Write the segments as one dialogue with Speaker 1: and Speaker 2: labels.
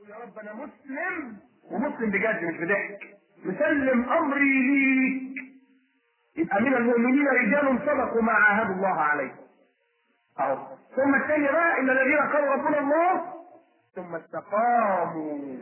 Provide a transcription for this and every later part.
Speaker 1: يا رب انا مسلم ومسلم بجد مش بضحك مسلم امري ليك يبقى من المؤمنين رجال صدقوا ما عاهدوا الله عليه اهو ثم الثاني بقى ان الذين قالوا ربنا الله ثم استقاموا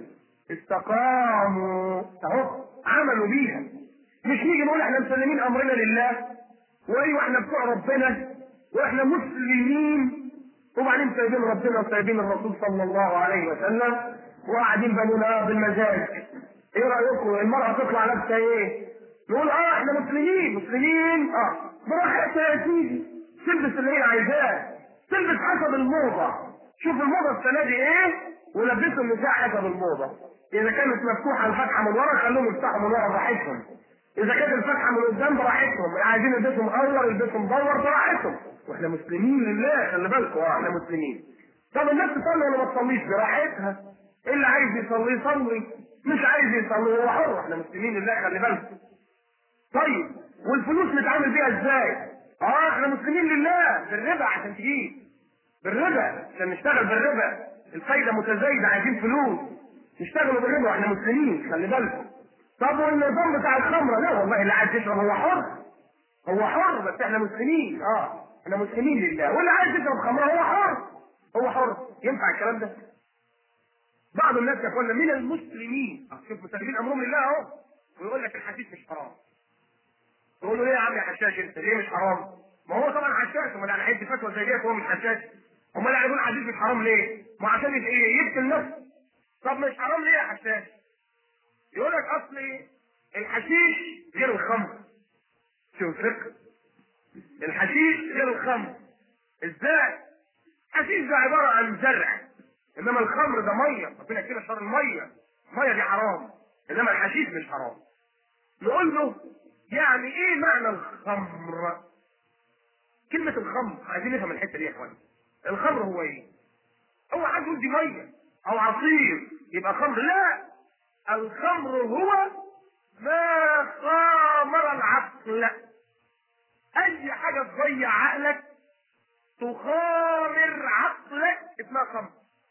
Speaker 1: استقاموا اهو عملوا بيها مش نيجي نقول احنا مسلمين امرنا لله وايوه احنا بتوع ربنا واحنا مسلمين وبعدين سايبين ربنا وسايبين الرسول صلى الله عليه وسلم وقاعدين بنقول بالمزاج ايه رايكم المراه تطلع لابسه ايه؟ نقول اه احنا مسلمين مسلمين اه براحتها يا سيدي تلبس اللي هي عايزاه تلبس حسب الموضه شوف الموضه السنه دي ايه ولبسوا النساء حسب الموضه اذا كانت مفتوحه الفتحه من ورا خلوهم يفتحوا من ورا براحتهم اذا كانت الفتحه من قدام براحتهم عايزين يلبسوا مقور يلبسوا مدور براحتهم واحنا مسلمين لله خلي بالكم اه احنا مسلمين طب الناس تصلي ولا ما تصليش براحتها اللي عايز يصلي يصلي مش عايز يصلي هو حر احنا مسلمين لله خلي بالكم طيب والفلوس نتعامل بيها ازاي اه احنا مسلمين لله بالربا عشان تجيب بالربا عشان نشتغل بالربا الفايدة متزايدة عايزين فلوس نشتغلوا بالربا واحنا مسلمين خلي بالكم طب والنظام بتاع الخمرة لا والله اللي عايز يشرب هو حر هو حر بس احنا مسلمين اه احنا مسلمين لله واللي عايز يشرب خمرة هو حر هو حر ينفع الكلام ده بعض الناس يا اخوانا من المسلمين شوف مسلمين امرهم لله اهو ويقول لك الحديث مش حرام تقول له ليه يا عم يا حشاش انت ليه مش حرام؟ ما هو طبعا حشاش امال انا هدي فتوى زي ديت وهو مش حشاش امال انا اقول حديث مش حرام ليه؟ ما عشان ايه يقتل نفسه طب مش حرام ليه يا حشاش؟ يقول لك اصل الحشيش غير الخمر شوف الفكر الحشيش غير الخمر ازاي؟ الحشيش ده عباره عن زرع انما الخمر ده ميه ربنا كده شر الميه الميه دي حرام انما الحشيش مش حرام نقول له يعني ايه معنى الخمر كلمة الخمر عايزين نفهم الحتة دي يا اخوان الخمر هو ايه هو حد يقول دي مية او عصير يبقى خمر لا الخمر هو ما خامر العقل اي حاجة تضيع عقلك تخامر عقلك اسمها خمر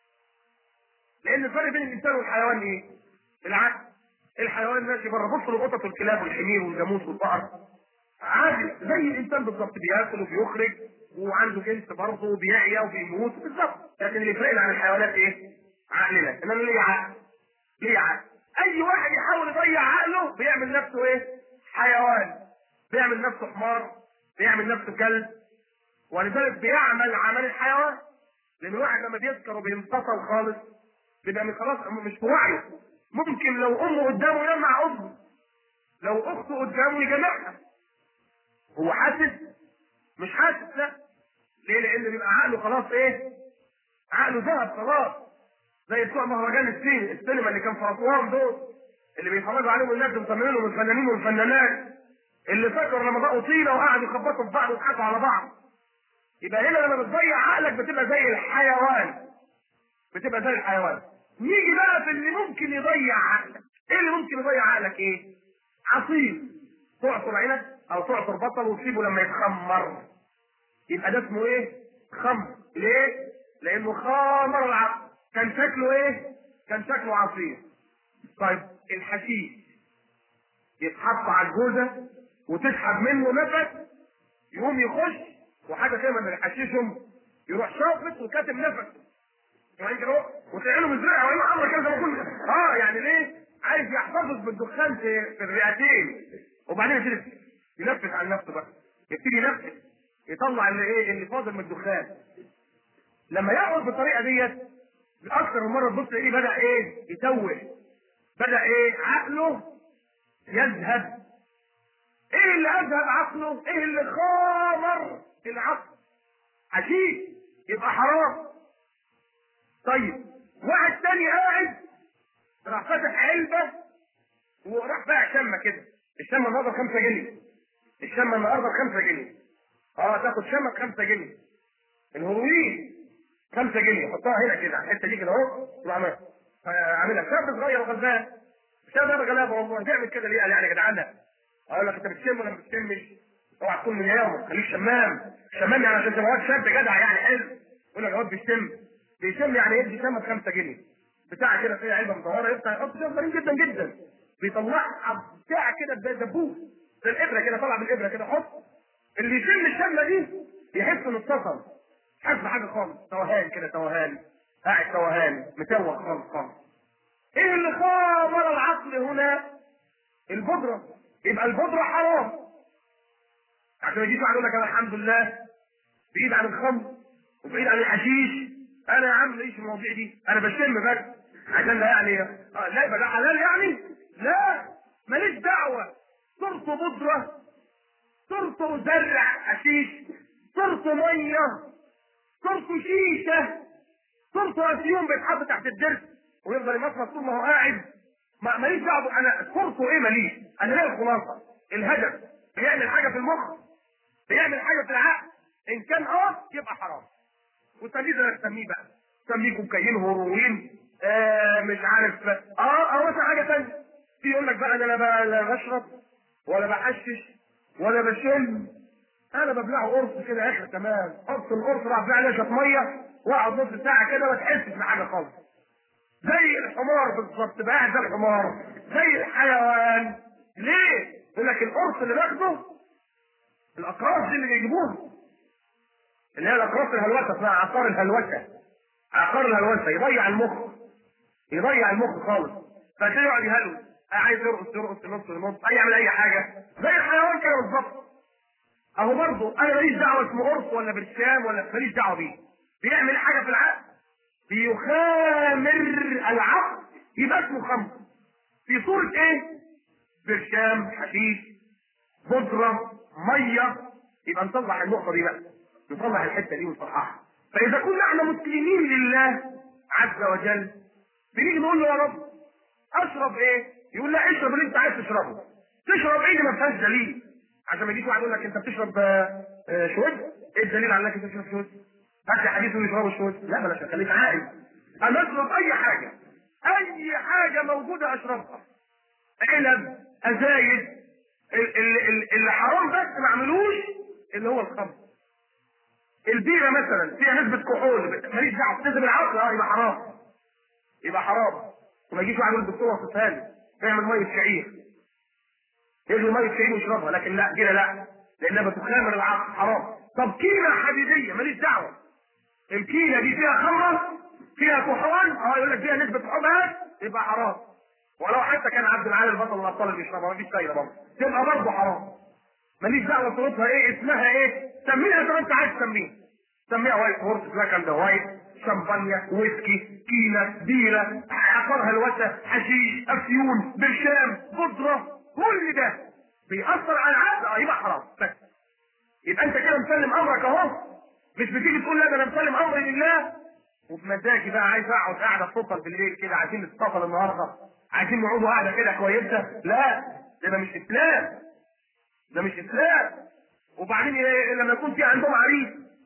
Speaker 1: لان الفرق بين الانسان والحيوان ايه العقل الحيوان ماشي بره بص للقطط والكلاب والحمير والجاموس والبقر عادي زي الانسان بالظبط بياكل وبيخرج وعنده جنس برضه وبيعيا وبيموت بالظبط لكن اللي يفرقنا عن الحيوانات ايه؟ عقلنا انما ليه عقل ليه عقل اي واحد يحاول يضيع عقله بيعمل نفسه ايه؟ حيوان بيعمل نفسه حمار بيعمل نفسه كلب ولذلك بيعمل عمل الحيوان لان الواحد لما بيسكر وبينفصل خالص بيبقى من خلاص مش في وعيه ممكن لو امه قدامه يجمع امه لو اخته قدامه يجمعها هو حاسس مش حاسس لا ليه لان بيبقى عقله خلاص ايه عقله ذهب خلاص زي بتوع مهرجان السين السينما اللي كان في اسوان دول اللي بيتفرجوا عليهم الناس المصممين والفنانين والفنانات اللي فاكروا لما بقوا طينه وقعدوا يخبطوا في بعض ويضحكوا على بعض يبقى هنا لما بتضيع عقلك بتبقى زي الحيوان بتبقى زي الحيوان نيجي بقى في اللي ممكن يضيع عقلك ايه اللي ممكن يضيع عقلك ايه عصير تعصر عنب او تعصر بصل وتسيبه لما يتخمر يبقى ده اسمه ايه خمر ليه لانه خامر العقل كان شكله ايه كان شكله عصير طيب الحشيش يتحط على الجوزة وتسحب منه نفس يقوم يخش وحاجه كده من الحشيشهم يروح شافط وكاتم نفس يعني كده وتعينه بالزرع ولا امر كده زي ما كنا اه يعني ليه عايز يحتفظ بالدخان في, في الرئتين وبعدين يبتدي ينفس عن نفسه بقى يبتدي ينفس يطلع اللي ايه اللي فاضل من الدخان لما يقعد بالطريقه ديت اكثر من مره تبص ايه بدا ايه يتوه بدا ايه عقله يذهب ايه اللي اذهب عقله ايه اللي خامر العقل حشيش يبقى حرام طيب واحد تاني قاعد راح فاتح علبه وراح باع شمه كده الشمه النهارده 5 جنيه الشمه النهارده 5 جنيه اه تاخد شمه ب 5 جنيه الهروين 5 جنيه حطها هنا كده على الحته دي كده اهو تروح عاملها عاملها شاب صغير وغلبان الشاب ده غلابه والله تعمل كده ليه؟ قال يعني يا جدعان اقول لك انت بتشم ولا ما بتشمش؟ اوعى تكون من يومك خليك شمام شمام يعني عشان تبقى شاب جدع يعني حلو يقول لك يا واد بيشم بيشم يعني يدي شمه ب 5 جنيه بتاع كده فيها علبه مدوره يفتح يحط فيها صغيرين جدا جدا بيطلعها بتاع كده زي دبوس زي الابره كده طلع بالابره كده حط اللي يشم الشمه دي يحس انه اتصل حاسس بحاجه خالص توهان كده توهان قاعد توهان متوه خالص خالص ايه اللي خامر العقل هنا البودره يبقى البودره حرام عشان يجي واحد يقول لك انا الحمد لله بعيد عن الخمر وبعيد عن الحشيش انا يا عم ليش المواضيع دي انا بشم بس عشان لا يعني آه لا يبقى ده حلال يعني لا ماليش دعوه صرت بودره صرت زرع حشيش صرت ميه صرت شيشه صرت افيون بيتحط تحت الدرس ويفضل يمصمص طول ما هو قاعد ما ماليش دعوه انا صرت ايه ماليش انا ليه الخلاصه الهدف بيعمل حاجه في المخ بيعمل حاجه في العقل ان كان اه يبقى حرام وتسميه زي ما تسميه بقى تسميه كوكايين هيروين آه مش عارف اه او مثلا حاجه ثانيه في يقول لك بقى انا لا بقى لا بشرب ولا بحشش ولا بشم انا ببلعه قرص كده اخر تمام قرص القرص راح بقى عليه شويه ميه واقعد نص ساعه كده ما تحسش بحاجه خالص زي الحمار بالظبط بقى قاعد زي الحمار زي الحيوان ليه؟ يقول لك القرص اللي باخده الاقراص دي اللي بيجيبوها اللي هي الاقراص الهلوسه اسمها عقار الهلوسه عقار الهلوسه يضيع المخ يضيع المخ خالص فتلاقيه يقعد يهلوس عايز يرقص يرقص ينط ينط اي يعمل اي حاجه زي الحيوان كده بالظبط اهو برضه انا ماليش دعوه اسمه قرص ولا برشام ولا ماليش دعوه بيه بيعمل حاجه في العقل بيخامر العقل يبقى اسمه خمر في صوره ايه؟ برشام حشيش بودره ميه يبقى نصلح النقطه دي بقى نصلح الحته دي ونصححها فاذا كنا احنا مسلمين لله عز وجل بنيجي نقول له يا رب اشرب ايه؟ يقول لا اشرب اللي انت عايز تشربه تشرب ايه اللي ما فيهاش دليل عشان ما يجيش واحد يقول لك انت بتشرب آه، آه، شوز ايه الدليل على انك انت بتشرب شوز؟ هات لي حديث يشربوا الشوز لا بلاش خليك عاقل انا اشرب اي حاجه اي حاجه موجوده اشربها علب ازايد ال- ال- ال- اللي حرام بس ما عملوش اللي هو الخمر البيره مثلا فيها نسبه كحول ماليش دعوه تنزل العقل اه يبقى حرام يبقى حرام وما يجيش واحد يقول الدكتور وصفها لي اعمل ميه شعير يجري ميه شعير ويشربها لكن لا كده لا لانها بتخامر العقل حرام طب كيله حديديه ماليش دعوه الكيله دي فيها خمره فيها كحول اه يقول لك فيها نسبه كحول يبقى حرام ولو حتى كان عبد العال البطل من الابطال اللي بيشربها مفيش فايده برضه تبقى برضه حرام ماليش دعوه صورتها ايه اسمها ايه سميها زي ما انت عايز تسميها سميها وايت هورس بلاك اند وايت شمبانيا ويسكي كيلة بيرة عقار هلوسة حشيش افيون برشام بودرة كل ده بيأثر على العقل اه يبقى حرام بس يبقى انت كده مسلم امرك اهو مش بتيجي تقول لا ده انا مسلم امري لله وبمزاجي بقى عايز اقعد قاعده تصل بالليل كده عايزين نتصل النهارده عايزين نقعدوا قاعده كده كويسه لا ده, ده مش اسلام ده مش اسلام وبعدين إيه لما يكون في عندهم عريس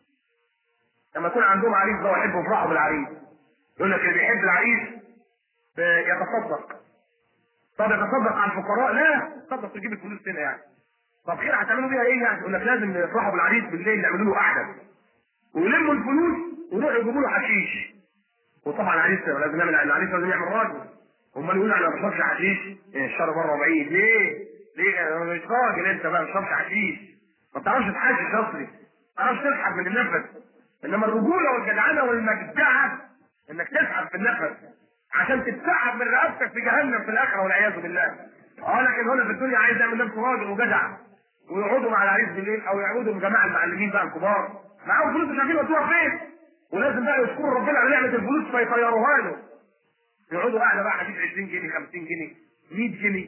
Speaker 1: لما يكون عندهم عريس بقى يحبوا يفرحوا بالعريس يقول لك اللي بيحب العريس ب- يتصدق طب يتصدق على الفقراء لا تصدق تجيب الفلوس هنا يعني طب خير هتعملوا بيها ايه يعني يقول لك لازم يفرحوا بالعريس بالليل يعملوا له قعده ويلموا الفلوس ويروحوا يجيبوا له حشيش وطبعا العريس لازم يعمل العريس لازم يعمل راجل امال يقول انا ما بشربش حشيش إيه الشر بره بعيد ليه؟ ليه انا مش راجل انت بقى ما بتشربش حشيش ما بتعرفش تحشش اصلي ما بتعرفش تسحب من النفس انما الرجوله والجدعنه والمجدعه انك تسحب في النفس عشان تتسحب من رقبتك في جهنم في الاخره والعياذ بالله اه لكن هنا في الدنيا عايز يعمل نفسه راجل وجدع ويقعدوا مع العريس بالليل او يقعدوا مع جماعه المعلمين بقى الكبار معاهم فلوس مش عارفين يودوها فين ولازم بقى يشكروا ربنا على نعمه الفلوس فيطيروها له يقعدوا قاعده بقى حديث 20 جنيه 50 جنيه 100 جنيه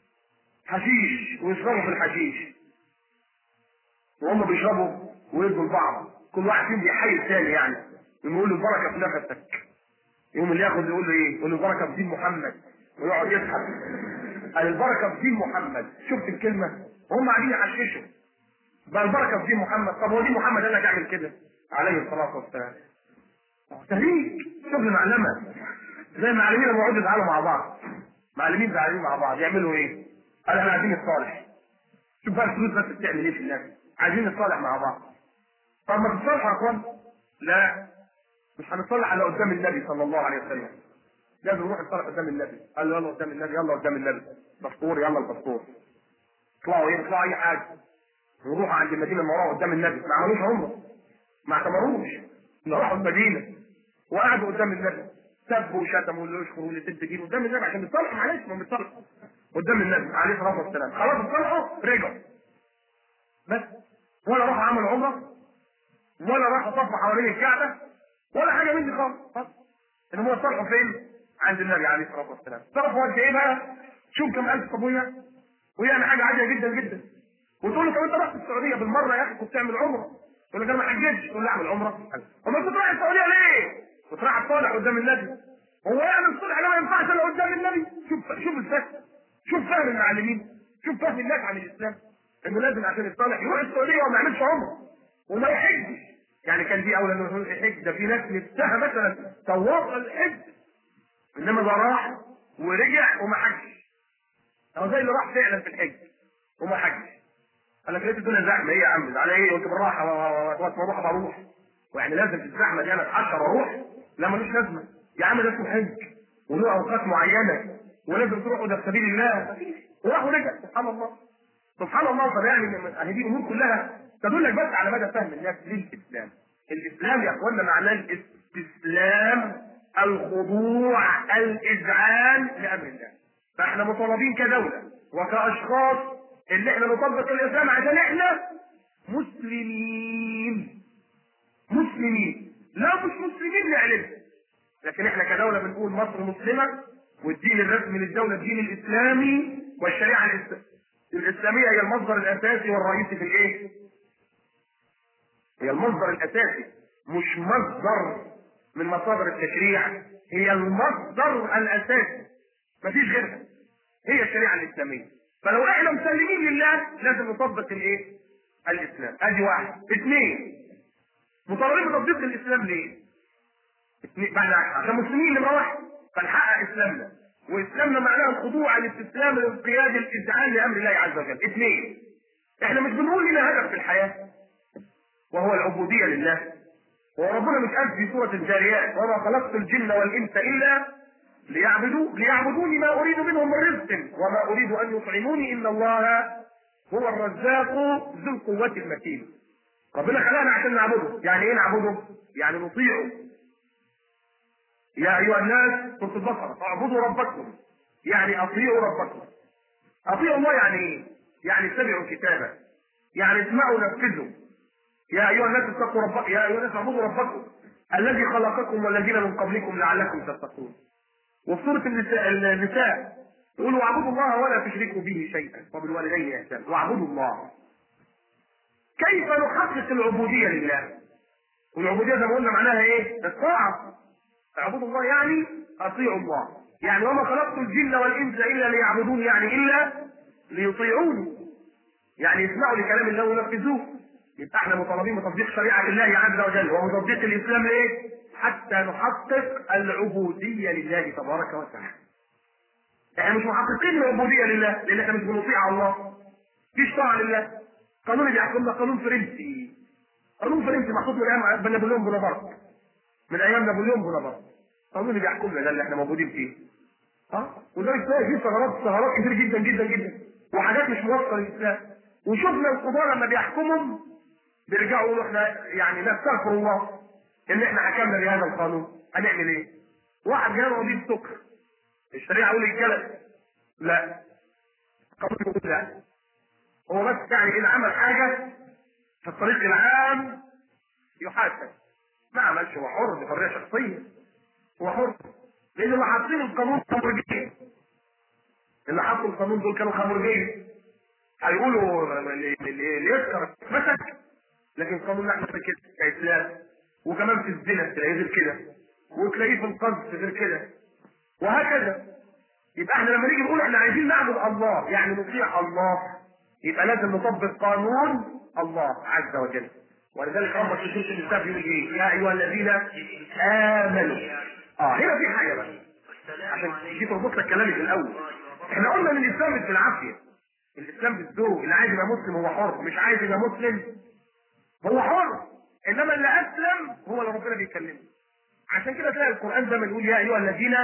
Speaker 1: حشيش ويشربوا في الحشيش وهم بيشربوا ويدوا لبعض كل واحد فيهم بيحيي الثاني يعني يقول له البركه في نفسك يقوم اللي ياخد يقول له ايه؟ يقول له البركه في دين محمد ويقعد يسحب قال البركه في دين محمد شفت الكلمه؟ وهم قاعدين يحششوا بقى البركه في دين محمد طب هو دين محمد قال لك اعمل كده عليه الصلاه والسلام تهريج شغل معلمه زي المعلمين لما يقعدوا يزعلوا مع بعض معلمين زعلانين مع بعض يعملوا ايه؟ قال احنا عايزين الصالح شوف بقى الفلوس بس بتعمل ايه في الناس عايزين نتصالح مع بعض طب ما تتصالحوا يا اخوان لا مش هنتصالح على قدام النبي صلى الله عليه وسلم لازم نروح نصلح قدام النبي قال له يلا قدام النبي يلا قدام النبي باسبور يلا الباسبور اطلعوا ايه اطلعوا اي حاجه نروح عند المدينه المنوره قدام النبي ما عملوش عمره ما اعتبروش راحوا المدينه وقعدوا قدام النبي سبوا وشتموا واللي يشكروا واللي تد دين قدام النبي عشان يتصالحوا معلش ما بيتصالحوا قدام النبي عليه الصلاه والسلام خلاص اتصالحوا رجعوا بس ولا راحوا عملوا عمره ولا راحوا صفوا حوالين الكعبه ولا حاجه من دي خالص بس ان هم اتصالحوا فين؟ عند النبي عليه الصلاه والسلام صرفوا قد ايه بقى؟ شوف كم الف صابونه ويعني حاجه عاليه جدا جدا وتقول له طب انت رحت السعوديه بالمره يا اخي كنت تعمل عمره يقول لك انا ما حجتش تقول له اعمل عمره امال كنت رايح السعوديه ليه؟ كنت رايح اتصالح قدام النبي هو يعمل صلح ده ما ينفعش الا قدام النبي شوف شوف الفهم شوف فهم المعلمين شوف فهم الناس عن الاسلام انه لازم عشان يتصالح يروح السعوديه وما يعملش عمره وما يحجش يعني كان دي اولى انه يروح يحج ده في ناس نفسها مثلا طواف الحج انما ده راح ورجع وما حجش هو زي اللي راح فعلا في الحج وما حجش قال لك لقيت الدنيا زحمه ايه يا عم على ايه وانت بالراحه وقت ما اروح بروح ويعني لازم في الزحمه دي انا اتعشى واروح لا ملوش لازمه يا عم ده اسمه حج وله اوقات معينه ولازم تروحوا ده في سبيل الله مفيش وراح ورجع سبحان الله سبحان الله طب يعني اهي دي امور كلها تدل لك بس على مدى فهم الناس للاسلام الاسلام يا اخوانا معناه الاستسلام الخضوع الاذعان لامر الله فاحنا مطالبين كدوله وكاشخاص ان احنا نطبق الاسلام عشان احنا مسلمين مسلمين لا مش مسلمين نعلمها لكن احنا كدوله بنقول مصر مسلمه والدين الرسمي للدوله الدين الاسلامي والشريعه الإس- الاسلاميه هي المصدر الاساسي والرئيسي في الايه؟ هي المصدر الاساسي مش مصدر من مصادر التشريع هي المصدر الاساسي مفيش غيرها هي الشريعه الاسلاميه فلو احنا مسلمين لله لازم نطبق الايه؟ الاسلام ادي واحد اثنين مطالبين بتطبيق الاسلام ليه؟ اثنين بعد عشان مسلمين نمره واحد فنحقق اسلامنا واسلامنا معناه الخضوع الاستسلام الانقياد الاذعان لامر الله عز وجل اثنين احنا مش بنقول لنا هدف في الحياه وهو العبوديه لله وربنا مش قال في سوره الجاريات وما خلقت الجن والانس الا ليعبدوا ليعبدوني ما اريد منهم من رزق وما اريد ان يطعموني ان الله هو الرزاق ذو القوه المتين ربنا خلقنا عشان نعبده يعني ايه نعبده يعني نطيعه يا ايها الناس سوره البقره اعبدوا ربكم يعني اطيعوا ربكم اطيعوا الله يعني ايه يعني اتبعوا كتابه يعني اسمعوا نفذوا يا ايها الناس اتقوا ربكم يا ايها الناس اعبدوا ربكم الذي خلقكم والذين من قبلكم لعلكم تتقون وفي سوره النساء النساء يقول واعبدوا الله ولا تشركوا به شيئا وبالوالدين احسانا واعبدوا الله كيف نحقق العبوديه لله والعبوديه زي ما قلنا معناها ايه الطاعه اعبدوا الله يعني اطيعوا الله يعني وما خلقت الجن والانس الا ليعبدون يعني الا ليطيعوني يعني يسمعوا لكلام الله وينفذوه يبقى احنا مطالبين بتطبيق شريعه الله عز وجل وتطبيق الاسلام ليه؟ حتى نحقق العبوديه لله تبارك وتعالى. احنا مش محققين العبوديه لله لان احنا مش بنطيع الله. مفيش طاعه لله. قانون اللي بيحكمنا قانون فرنسي. قانون فرنسي محطوط من ايام نابليون بونابرت. من ايام نابليون بونابرت. القانون اللي بيحكمنا ده اللي احنا موجودين فيه. ها؟ ولذلك تلاقي فيه ثغرات ثغرات كتير جدا جدا جدا وحاجات مش موفقه للاسلام. وشفنا القضاه لما بيحكمهم بيرجعوا يقولوا احنا يعني نستغفر الله ان احنا حكمنا بهذا القانون هنعمل ايه؟ واحد جاله مريض سكر الشريعه يقول الجلد لا القانون يقول لا هو بس يعني ان عمل حاجه في الطريق العام يحاسب ما عملش هو حر دي حريه شخصيه هو حر لان اللي حاطين القانون خمرجيه اللي حطوا القانون دول كانوا خمرجيه هيقولوا اللي اللي يسكر مسك لكن قانون احنا كده كاسلام وكمان في الزنا تلاقيه غير كده وتلاقيه في القذف غير كده وهكذا يبقى احنا لما نيجي نقول احنا عايزين نعبد الله يعني نطيع الله يبقى لازم نطبق قانون الله عز وجل ولذلك ربك في سوره الكتاب يقول ايه؟ يا ايها الذين امنوا اه هنا في حاجه بقى عشان دي تربط لك كلامي في الاول احنا قلنا ان الاسلام مش بالعافيه الاسلام بالذوق اللي عايز يبقى مسلم هو حر مش عايز يبقى مسلم هو حر انما اللي اسلم هو اللي ربنا بيكلمه عشان كده تلاقي القران ده يقول يا ايها الذين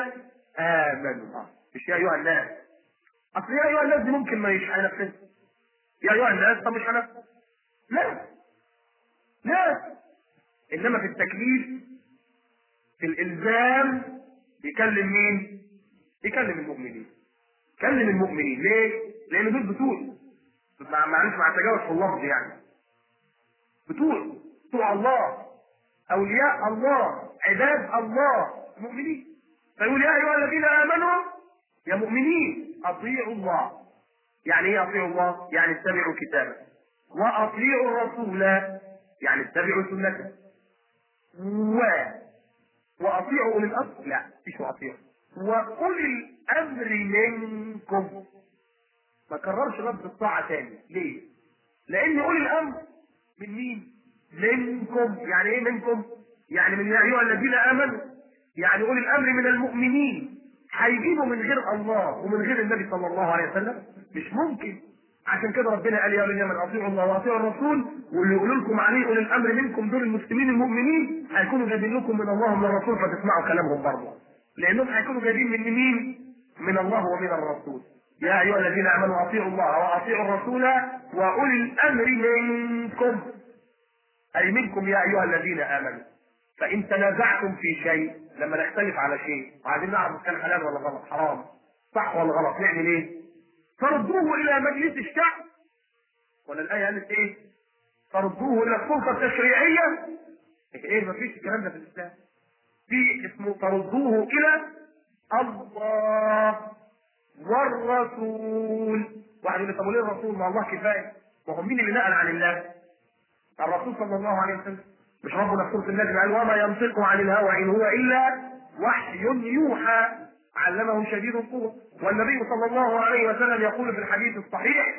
Speaker 1: امنوا آه. مش يا ايها الناس اصل يا ايها الناس دي ممكن ما مش هنفذها يا ايها الناس طب مش هنفذ لا لا انما في التكليف في الالزام بيكلم مين بيكلم المؤمنين كلم المؤمنين ليه لان دول بتوع مع- معلش مع التجاوز في اللفظ يعني بتوع بتوع الله اولياء الله عباد الله مؤمنين فيقول يا ايها الذين امنوا يا مؤمنين اطيعوا الله يعني ايه اطيعوا الله يعني اتبعوا كتابه واطيعوا الرسول يعني اتبعوا سنته و واطيعوا اولي الامر لا مش واطيعوا واولي الامر منكم ما كررش لفظ الطاعه تاني ليه لان اولي الامر من مين منكم يعني ايه منكم يعني من يا ايها الذين امنوا يعني اولي الامر من المؤمنين هيجيبوا من غير الله ومن غير النبي صلى الله عليه وسلم مش ممكن عشان كده ربنا قال يا اولي الامر اطيعوا الله واطيعوا الرسول واللي يقولوا لكم عليه اولي الامر منكم دول المسلمين المؤمنين هيكونوا جايبين لكم من الله ومن الرسول فتسمعوا كلامهم برضه لانهم هيكونوا جايبين من مين؟ من الله ومن الرسول يا ايها الذين امنوا اطيعوا الله واطيعوا الرسول واولي الامر منكم اي منكم يا ايها الذين امنوا فان تنازعتم في شيء لما نختلف على شيء وعايزين نعرف كان حلال ولا غلط حرام صح ولا غلط نعمل ايه؟ فردوه الى مجلس الشعب ولا الايه قالت ايه؟ فردوه الى السلطه التشريعيه ايه مفيش الكلام ده في الاسلام في اسمه فردوه الى الله والرسول واحد يقول لي طب وليه الرسول ما الله كفايه ما هو مين اللي نقل عن الله الرسول صلى الله عليه وسلم مش ربنا في سوره النجم قال وما ينطق عن الهوى ان هو الا وحي يوحى علمه شديد القوه والنبي صلى الله عليه وسلم يقول في الحديث الصحيح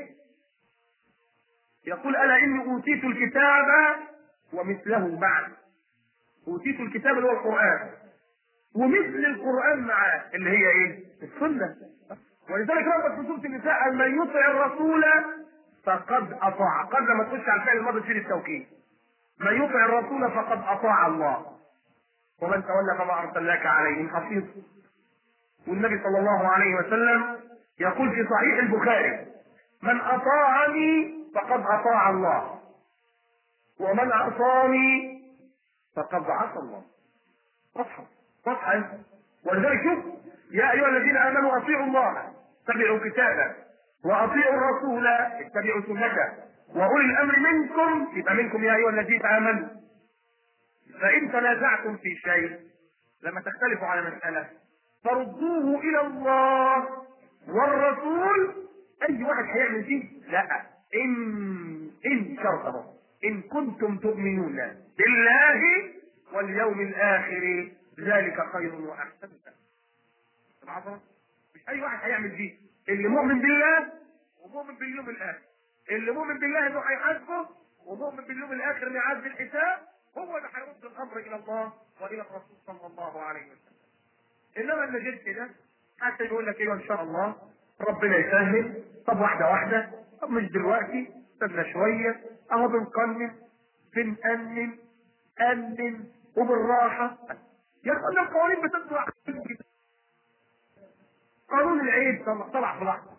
Speaker 1: يقول الا اني اوتيت الكتاب ومثله معه اوتيت الكتاب اللي هو القران ومثل القران معاه اللي هي ايه السنه ولذلك ربك في سوره النساء قال من يطع الرسول فقد اطاع قبل ما تخش على الفعل الماضي تصير التوكيد من يطع الرسول فقد اطاع الله ومن تولى فما ارسلناك عليهم حفيظ والنبي صلى الله عليه وسلم يقول في صحيح البخاري من اطاعني فقد اطاع الله ومن عصاني فقد عصى الله واضحه واضحه ولذلك شوف يا ايها الذين امنوا اطيعوا الله اتبعوا كتابه واطيعوا الرسول اتبعوا سنته واولي الامر منكم يبقى منكم يا ايها الذين امنوا فان تنازعتم في شيء لما تختلفوا على مساله فردوه الى الله والرسول اي واحد هيعمل فيه لا ان ان شرطه ان كنتم تؤمنون بالله واليوم الاخر ذلك خير واحسن العظمه مش اي واحد هيعمل فيه اللي مؤمن بالله ومؤمن باليوم الاخر اللي مؤمن بالله انه هيحاسبه ومؤمن باليوم الاخر ميعاد بالحساب هو اللي هيرد الامر الى الله والى الرسول صلى الله عليه وسلم انما اللي جد كده حتى يقول لك ايوه ان شاء الله ربنا يسهل طب واحده واحده طب مش دلوقتي استنى شويه اهو بنقنن بنأنن أنن وبالراحة يا اخوانا القوانين بتطلع كده. قانون العيد طلع طلع في لحظة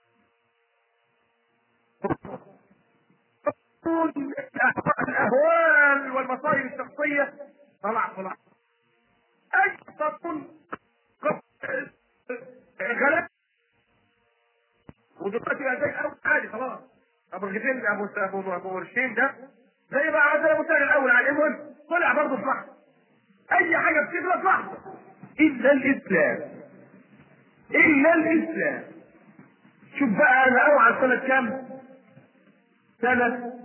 Speaker 1: قانون الأهوال والمصائب الشخصية طلع في لحظة أي قانون غلط ودلوقتي بقى زي الاول عادي خلاص ابو الغفين ابو ابو ابو قرشين ده زي بقى عادل ابو سهل الاول على المهم طلع برضه في لحظه اي حاجه بتغلط في لحظه الا الاسلام الا الاسلام شوف بقى انا اوعى سنه كام سنه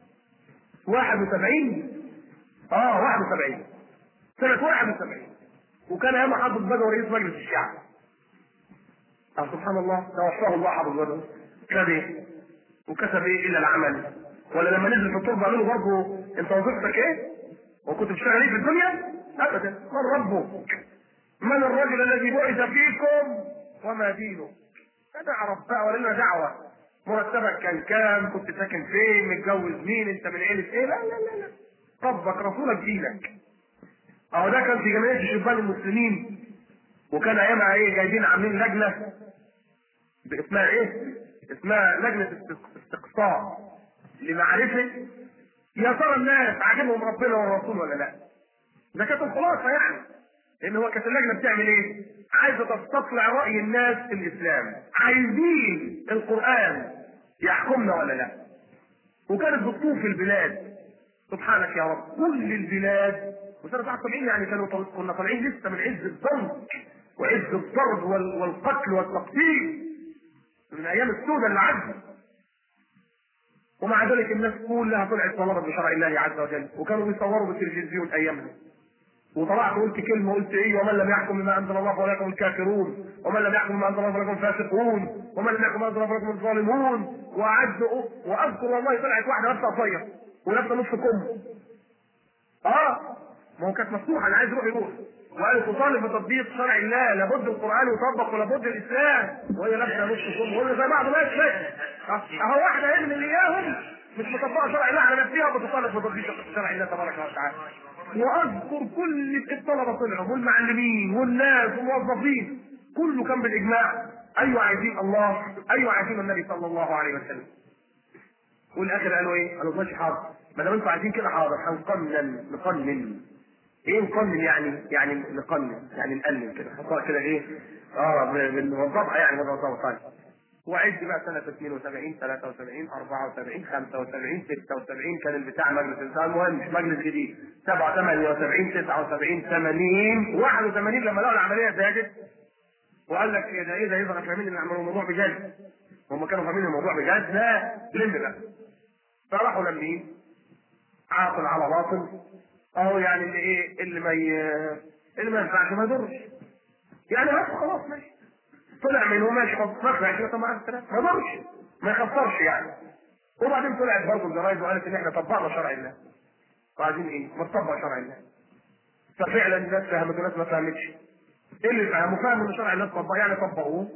Speaker 1: 71 اه 71 سنه 71 وكان ايام حافظ بدوي رئيس مجلس الشعب آه سبحان الله توفاه الله حافظ بدر كتب ايه؟ وكتب ايه الا العمل ولا لما نزل في التربه قالوا له برضه انت وظيفتك ايه؟ وكنت بتشتغل ايه في الدنيا؟ ابدا من ربك؟ من الرجل الذي بعث فيكم وما دينه؟ انا اعرف بقى ولا لنا دعوه مرتبك كان كام؟ كنت ساكن فين؟ متجوز مين؟ انت من عيله ايه؟ لا لا لا لا ربك رسولك دينك اهو ده كان في جمعيه الشبان المسلمين وكان ايامها ايه جايبين عاملين لجنه اسمها ايه؟ اسمها لجنه استق- استقصاء لمعرفه يا ترى الناس عاجبهم ربنا والرسول ولا لا؟ ده كانت الخلاصه يعني لان هو كانت اللجنه بتعمل ايه؟ عايزه تستطلع راي الناس في الاسلام عايزين القران يحكمنا ولا لا؟ وكانت بتطوف البلاد سبحانك يا رب كل البلاد وسنة 71 يعني كانوا طل... كنا طالعين لسه من عز الضنك وعز الضرب وال... والقتل والتقتيل من ايام السوداء اللي عدت ومع ذلك الناس كلها طلعت طلبت بشرع الله عز وجل وكانوا بيصوروا بالتلفزيون ايامها وطلعت وقلت كلمه قلت ايه ومن لم يحكم بما انزل الله فاولئك هم الكافرون ومن لم يحكم بما انزل الله فاولئك هم الفاسقون ومن لم يحكم بما انزل الله فاولئك هم الظالمون وقعدت أ- واذكر والله طلعت واحده لابسه قصير ولابسه نص كم اه ما هو كانت مفتوحه اللي عايز يروح يروح وقالوا تطالب بتطبيق شرع الله لابد القران يطبق ولابد الاسلام وهي لابسه نص كم وهي زي بعض ماشي ماشي آه، اهو واحده هي من اللي اياهم مش مطبقه شرع الله على نفسها وبتطالب بتطبيق شرع الله تبارك وتعالى واذكر كل الطلبه طلعوا والمعلمين والناس والموظفين كله كان بالاجماع ايوه عايزين الله ايوه عايزين النبي صلى الله عليه وسلم والاخر قالوا ايه؟ قالوا ماشي حاضر ما دام انتوا عايزين كده حاضر هنقنن نقنن ايه نقنن يعني؟ يعني نقنن يعني نقلل كده نحطها كده ايه؟ اه ب- بنوظفها يعني بنوظفها طيب وعد بقى سنة 72 73 74 75 76 كان البتاع مجلس الانسان المهم مش مجلس جديد 7 78 79 80 81 لما لقوا العملية زادت وقال لك إيه ده ايه ده يبقى فاهمين ان عملوا الموضوع بجد هم كانوا فاهمين الموضوع بجد لا لم بقى فراحوا لمين عاقل على باطل اهو يعني اللي ايه اللي ما ي... اللي ما ينفعش ما يضرش يعني بس خلاص ماشي طلع منه ماشي خلاص ما ينفعش طب مع السلامه ما يضرش ما يخسرش يعني وبعدين طلعت برضه الجرايد وقالت ان احنا طبقنا شرع الله وعايزين ايه؟ ما تطبق شرع الله ففعلا الناس فهمت والناس ما فهمتش ايه اللي فهموا فهموا ان شرع الله طبق يعني طبقوه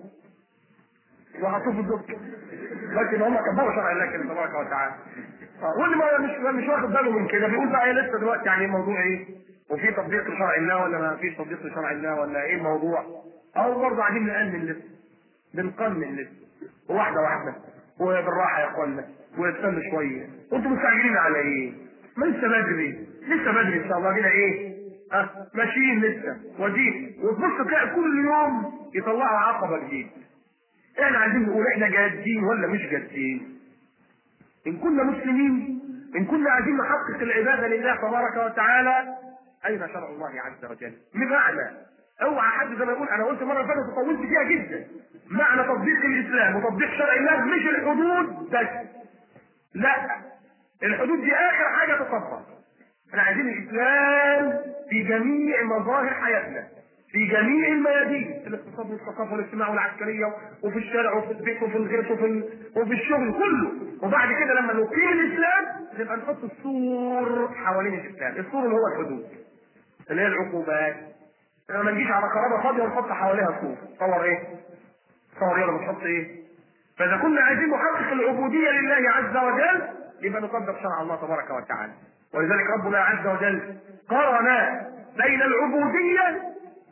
Speaker 1: وحطوه في الدكتور لكن هم طبقوا شرع الله كده تبارك وتعالى آه، واللي ما مش مش واخد باله من كده بيقول بقى ايه لسه دلوقتي يعني الموضوع ايه؟ وفي تطبيق لشرع الله ولا ما فيش تطبيق لشرع الله ولا ايه الموضوع؟ او برضه قاعدين نقلل لسه بنقنن لسه واحده واحده وبالراحه يا اخوانا ونستنى شويه وانتم مستعجلين على ايه؟ ما لسه بدري لسه بدري ان شاء الله كده ايه؟ اه ماشيين لسه ودين وتبص تلاقي كل يوم يطلعوا عقبه جديده احنا عايزين نقول احنا جادين ولا مش جادين ان كنا مسلمين ان كنا عايزين نحقق العباده لله تبارك وتعالى اين شرع الله عز وجل بمعنى اوعى حد زي ما يقول انا قلت مره فاتت وطولت فيها جدا معنى تطبيق الاسلام وتطبيق شرع الله مش الحدود بس لا الحدود دي اخر حاجه تطبق احنا عايزين الاسلام في جميع مظاهر حياتنا في جميع الميادين في الاقتصاد والثقافه والاجتماع والعسكريه وفي الشارع وفي البيت وفي الغيط وفي ال... وفي الشغل كله وبعد كده لما نقيم الاسلام نبقى نحط السور حوالين الاسلام السور اللي هو الحدود اللي هي العقوبات لما ما نجيش على خرابه فاضيه ونحط حواليها سور تصور ايه؟ تصور يلا بنحط ايه؟ فاذا كنا عايزين نحقق العبوديه لله عز وجل يبقى نطبق شرع الله تبارك وتعالى ولذلك ربنا عز وجل قرن بين العبوديه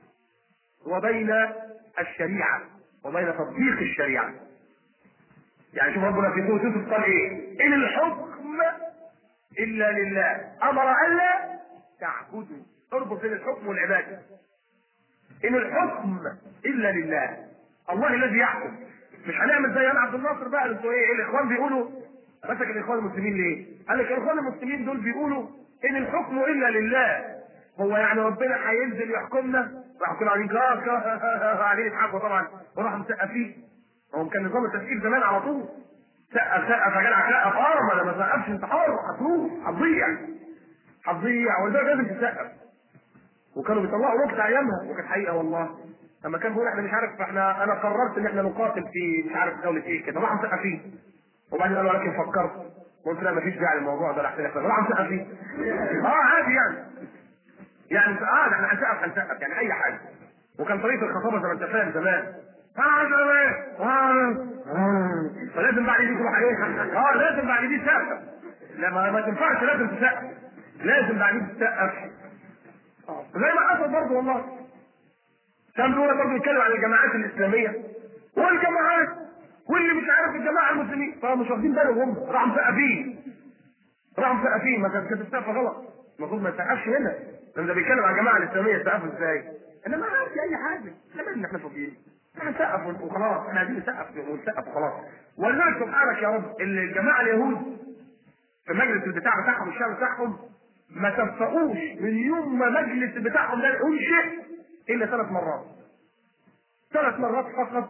Speaker 1: وبين الشريعه وبين تطبيق الشريعه يعني شوف ربنا في سوره يوسف قال ايه؟ ان الحكم الا لله امر الا تعبدوا اربط بين الحكم والعباده ان الحكم الا لله الله الذي يحكم مش هنعمل زي انا عبد الناصر بقى انتوا ايه الاخوان بيقولوا مسك الاخوان المسلمين ليه؟ قال لك الاخوان المسلمين دول بيقولوا ان الحكم الا لله هو يعني ربنا هينزل يحكمنا راحوا كانوا قاعدين كا- كا- قاعدين يضحكوا طبعا وراحوا مسقفين هو كان نظام التسقيف زمان على طول سقف سقف يا جدع سقف اه ما انا ما سقفش انت حر هتروح هتضيع هتضيع ولذلك لازم تسقف وكانوا بيطلعوا نكته ايامها وكانت حقيقه والله لما كان بيقول احنا مش عارف احنا انا قررت ان احنا نقاتل في مش عارف دوله ايه كده راحوا مسقفين وبعدين قالوا لكن فكرت قلت لا مفيش داعي للموضوع ده راح تلف راحوا مسقفين اه عادي يعني يعني اه ده احنا هنسقف هنسقف يعني اي حاجه وكان طريقه الخطابه زي ما انت فاهم زمان اه زمان آه، آه. فلازم بعد دي تروح عليه اه لازم بعد دي تسقف لا ما, ما تنفعش لازم تسقف لازم بعد دي تسقف آه. زي ما حصل برضه والله كان دول برضه بيتكلم عن الجماعات الاسلاميه والجماعات واللي مش عارف الجماعه المسلمين فمش واخدين بالهم هم راحوا مسقفين راحوا مسقفين ما كانت السقف غلط المفروض ما يسقفش هنا لان ده بيتكلم عن الجماعه الاسلاميه سقفوا ازاي؟ انا ما عارف اي حاجه احنا مالنا احنا فاضيين احنا نسقف وخلاص احنا عايزين نسقف ونسقف وخلاص ولذلك سبحانك يا رب الجماعه اليهود في مجلس البتاع بتاعهم الشعب بتاعهم ما تفقوش من يوم ما مجلس بتاعهم ده انشئ الا ثلاث مرات ثلاث مرات فقط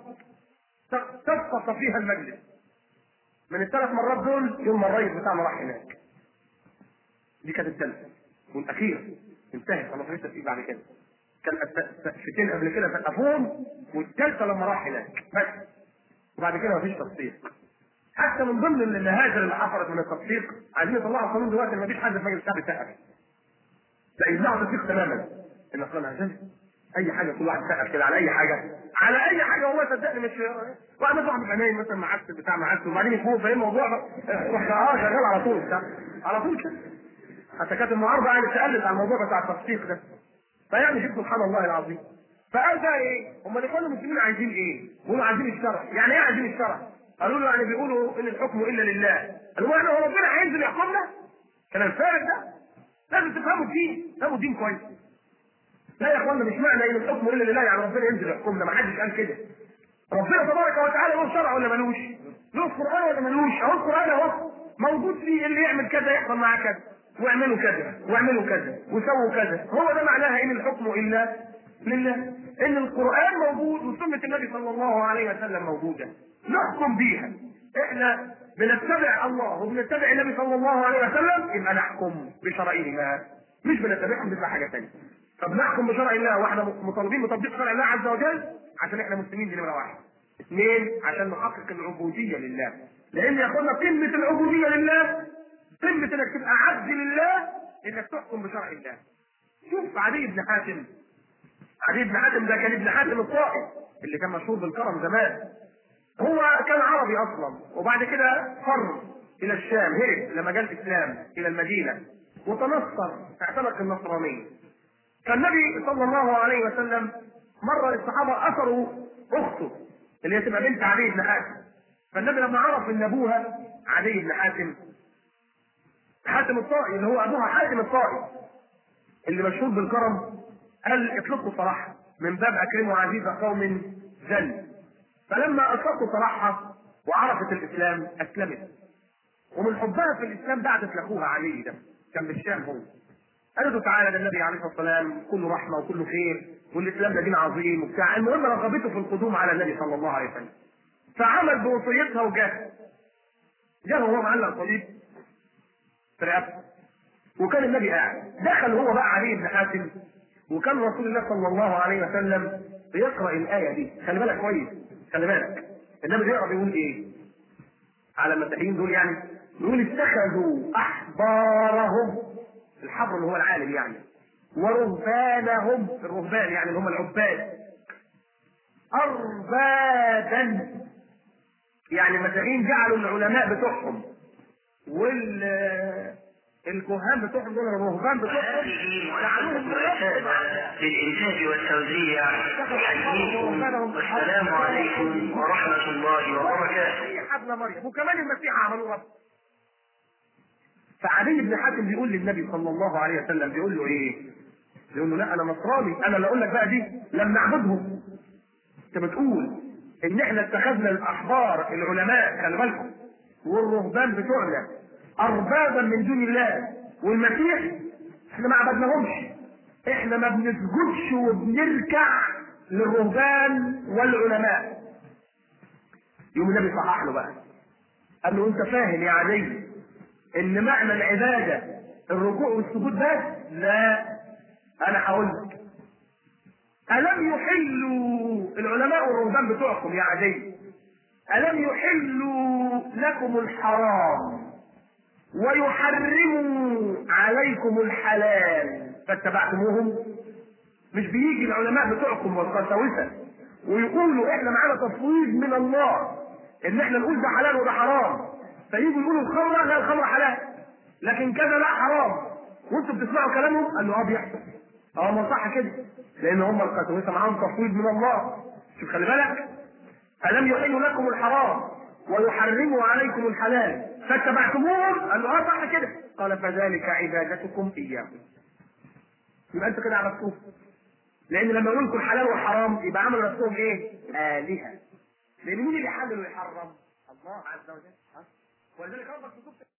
Speaker 1: تسقط فيها المجلس من الثلاث مرات دول يوم ما الرئيس بتاعنا راح هناك دي كانت الثالثه والاخيره انتهت خلاص لسه في بعد كده كان سقفتين قبل كده سقفوهم والثالثه لما راح هناك بس وبعد كده مفيش تصديق حتى من ضمن المهاجر اللي حصلت من التصديق عايزين يطلعوا قانون دلوقتي ان مفيش حد في مجلس الشعب يسقف لا يمنعوا التصديق تماما ان اصلا عشان اي حاجه كل واحد سقف كده على اي حاجه على اي حاجه والله صدقني مش واحد مثلا واحد بيبقى نايم مثلا معسل بتاع معسل وبعدين يفوق فاهم الموضوع رحت اه شغال على طول بتاع على طول كده حتى كانت المعارضه يعني تقلل على الموضوع بتاع التصديق ده فيعني شوف سبحان الله العظيم فقال بقى ايه؟ هم الاخوان المسلمين عايزين ايه؟ هم عايزين الشرع، يعني ايه عايزين الشرع؟ قالوا له يعني بيقولوا ان الحكم الا لله، قالوا احنا هو ربنا هينزل يحكمنا؟ كلام فارغ ده لازم تفهموا الدين، تفهموا الدين كويس. لا يا اخوانا مش معنى ان الحكم الا لله يعني ربنا ينزل يحكمنا، ما حدش قال كده. ربنا تبارك وتعالى له شرع ولا ملوش؟ له قران ولا ملوش؟ اهو القران اهو موجود فيه اللي يعمل كذا يحصل معاه كذا. واعملوا كذا واعملوا كذا وسووا كذا هو ده معناها ان الحكم الا لله ان القران موجود وسنه النبي صلى الله عليه وسلم موجوده نحكم بيها احنا بنتبع الله وبنتبع النبي صلى الله عليه وسلم يبقى نحكم بشرعهما مش بنتبعهم بتبقى حاجه ثانيه طب نحكم بشرع الله واحنا مطالبين بتطبيق شرع الله عز وجل عشان احنا مسلمين دي نمره واحد اثنين عشان نحقق العبوديه لله لان يا اخوانا قمه العبوديه لله قمة انك تبقى عبد لله انك تحكم بشرع الله. شوف عدي بن حاتم عدي بن حاتم ده كان ابن حاتم الطائي اللي كان مشهور بالكرم زمان. هو كان عربي اصلا وبعد كده فر الى الشام هرب لما جاء الاسلام الى المدينه وتنصر اعتنق النصرانيه. فالنبي صلى الله عليه وسلم مره الصحابه اثروا اخته اللي هي تبقى بنت علي بن حاتم. فالنبي لما عرف ان ابوها علي بن حاتم حاتم الطائي اللي هو ابوها حاتم الطائي اللي مشهور بالكرم قال اطلقوا صلاحها من باب اكرموا عزيز قوم ذل فلما اطلقوا صلاحها وعرفت الاسلام اسلمت ومن حبها في الاسلام بعدت لاخوها علي ده كان بالشام هو قالت له تعالى ده النبي عليه الصلاه والسلام كله رحمه وكله خير والاسلام ده دين عظيم وبتاع المهم رغبته في القدوم على النبي صلى الله عليه وسلم فعمل بوصيتها وجاه جاه وهو معلق صليب في رقبته وكان النبي قاعد دخل هو بقى علي بن حاتم وكان رسول الله صلى الله عليه وسلم بيقرا الايه دي خلي بالك كويس خلي بالك النبي بيقرا بيقول ايه على المسيحيين دول يعني يقول اتخذوا احبارهم الحبر اللي هو العالم يعني ورهبانهم الرهبان يعني اللي هم العباد اربابا يعني المسيحيين جعلوا العلماء بتوعهم وال الكهان بتوعهم دول الرهبان بتوعهم جعلوهم
Speaker 2: للإنتاج والتوزيع أحييكم والسلام عليكم ورحمة الله وبركاته
Speaker 1: زي حبل مريم وكمان المسيح عملوه رب فعلي بن حاتم بيقول للنبي صلى الله عليه وسلم بيقول له ايه؟ بيقول له لا انا نصراني انا اللي اقول لك بقى دي لم نعبدهم انت بتقول ان احنا اتخذنا الاحبار العلماء خلي بالكم والرهبان بتوعنا اربابا من دون الله والمسيح احنا ما عبدناهمش احنا ما بنسجدش وبنركع للرهبان والعلماء يوم النبي صحح له بقى قال له انت فاهم يا علي ان معنى العباده الركوع والسجود بس لا انا هقول لك الم يحلوا العلماء والرهبان بتوعكم يا عدي الم يحلوا لكم الحرام ويحرموا عليكم الحلال فاتبعتموهم مش بيجي العلماء بتوعكم والقساوسه ويقولوا احنا معانا تفويض من الله ان احنا نقول ده حلال وده حرام فيجوا يقولوا الخمره لا الخمره حلال لكن كذا لا حرام وانتوا بتسمعوا كلامهم قال له اه بيحصل اه ما صح كده لان هم القساوسه معاهم تفويض من الله شوف خلي بالك الم يحل لكم الحرام ويحرموا عليكم الحلال فاتبعتموهم قال له اه صح كده قال فذلك عبادتكم اياهم يبقى انت كده عرفتوه لان لما يقول لكم الحلال والحرام يبقى عملوا نفسهم ايه؟ الهه لان مين اللي يحلل ويحرم؟ الله عز وجل ها؟ ولذلك ربك في سوره